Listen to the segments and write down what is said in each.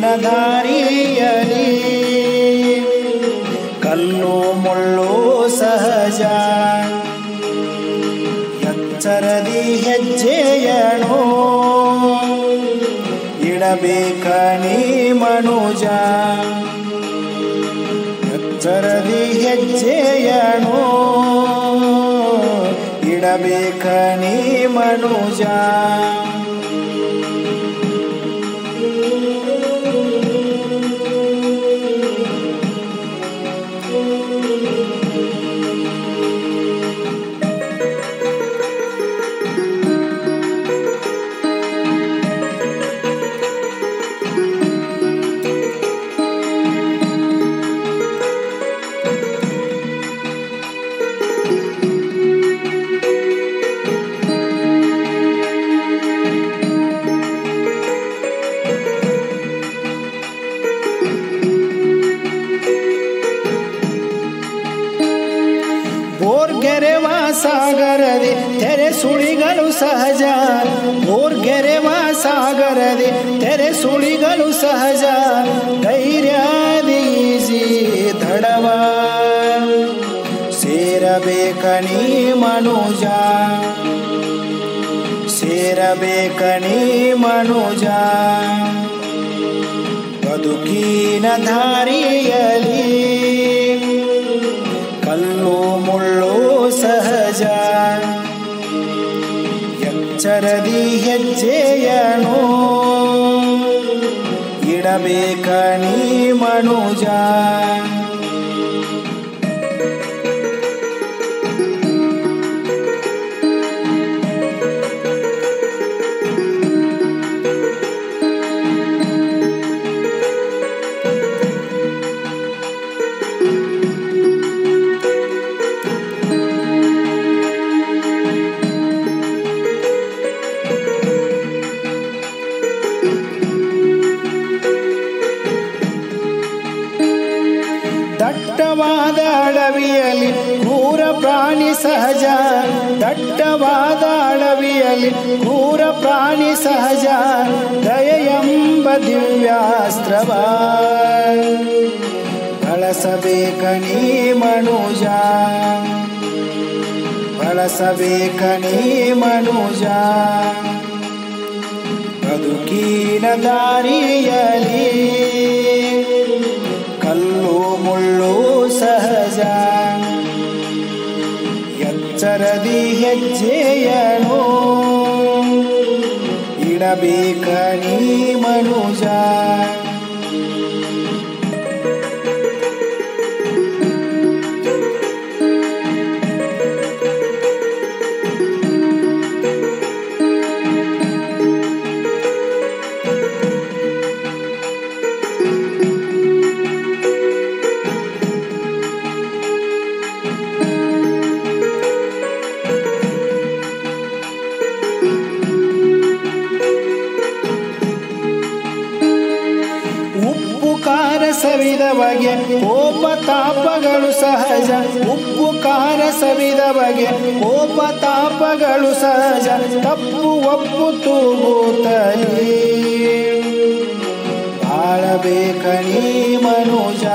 ಬದುಕಿನ ದಾರಿಯಲಿ ಕಲ್ಲು ಮುಳ್ಳು ಸಹಜ ಎಚ್ಚರದಿ ಹೆಜ್ಜೆಯನು ಇಡಬೇಕ ನೀ ಮನುಜ ಎಚ್ಚರದಿ ಹೆಜ್ಜೆಯನು ಇಡಬೇಕ ನೀ ಮನುಜ ಬೋರ್ಗೆರೆವ ಸಾಗರದಿ ತೆರೆ ಸುಳಿಗಳು ಸಹಜ ಬೋರ್ಗೆರೆವ ಸಾಗರದಿ ತೆರೆ ಸುಳಿಗಳು ಸಹಜ ಧೈರ್ಯದೀಸಿ ದಡವ ಸೇರಬೇಕ ನೀ ಮನುಜ ಸೇರಬೇಕ ನೀ ಮನುಜ ಬದುಕಿನ ದಾರಿಯಲಿ ಕಲ್ಲು ಮುಳ್ಳು ಸಹಜ ಎಚ್ಚರದಿ ಹೆಜ್ಜೆಯನು ಇಡಬೇಕ ನೀ ಮನುಜ ದಟ್ಟವಾದ ಅಡವಿಯಲ್ಲಿ ಕ್ರೂರ ಪ್ರಾಣಿ ಸಹಜ ದಟ್ಟವಾದ ಅಡವಿಯಲ್ಲಿ ಕ್ರೂರ ಪ್ರಾಣಿ ಸಹಜ ದಯೆಂಬ ದಿವ್ಯಾಸ್ತ್ರವ ಬಳಸಬೇಕ ನೀ ಮನುಜ ಬಳಸಬೇಕ ನೀ ಮನುಜ ಬದುಕಿನ ದಾರಿಯಲಿ ಕಲ್ಲು ಮುಳ್ಳು ಸಹಜ ಎಚ್ಚರದಿ ಹೆಜ್ಜೆಯನು ಇಡಬೇಕ ನೀ ಮನುಜ ಉಪ್ಪು ಖಾರ ಸವಿದ ಬಗೆ ಕೋಪ ತಾಪಗಳು ಸಹಜ ಉಪ್ಪು ಖಾರ ಸವಿದ ಬಗೆ ಕೋಪ ತಾಪಗಳು ಸಹಜ ತಪ್ಪು ಒಪ್ಪು ತೂಗುತ್ತಲೇ ಬಾಳಬೇಕ ನೀ ಮನುಜ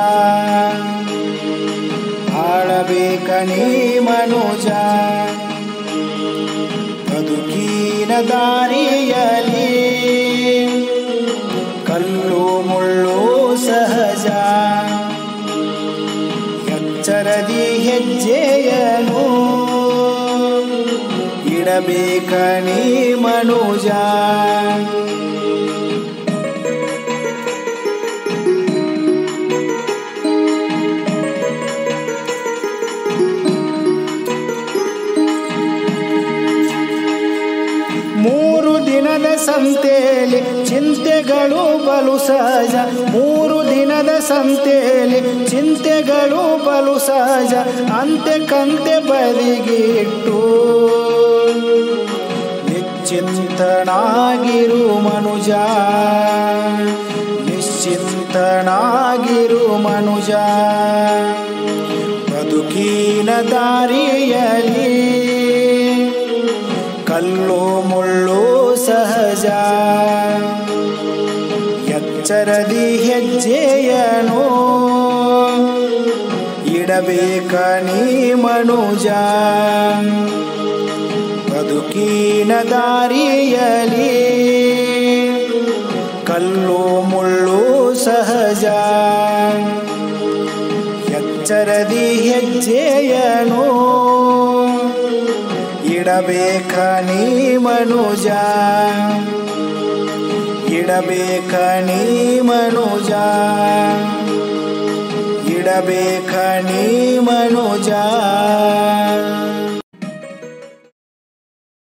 ಬಾಳಬೇಕ ನೀ ಮನುಜ ಬದುಕಿನ ದಾರಿಯಲಿ ಕಲ್ಲು ಮುಳ್ಳು ಸಹಜ ಎಚ್ಚರದಿ ಹೆಜ್ಜೆಯನು ಇಡಬೇಕ ನೀ ಮನುಜ ಮೂರು ದಿನದ ಸಂತೆಯಲ್ಲಿ ಚಿಂತೆಗಳು ಬಲು ಸಹಜ ಮೂರು ದಿನದ ಸಂತೆಯಲ್ಲಿ ಚಿಂತೆಗಳು ಬಲು ಸಹಜ ಅಂತೆ ಕಂತೆ ಬದಿಗಿಟ್ಟು ನಿಶ್ಚಿಂತನಾಗಿರು ಮನುಜ ನಿಶ್ಚಿಂತನಾಗಿರು ಮನುಜ ಬದುಕಿನ ದಾರಿಯಲಿ ಕಲ್ಲು ಮುಳ್ಳು ಸಹಜ ಎಚ್ಚರ ಎಚ್ಚರದಿ ಹೆಜ್ಜೆಯನು ಇಡಬೇಕ ನೀ ಮನುಜ ಬದುಕಿನ ದಾರಿಯಲಿ ಕಲ್ಲು ಮುಳ್ಳು ಸಹಜ ಎಚ್ಚರದಿ ಹೆಜ್ಜೆಯನು ಇಡಬೇಕ ನೀ ಮನುಜ ಇಡಬೇಕ ನೀ ಮನುಜ ಇಡಬೇಕ ನೀ ಮನುಜ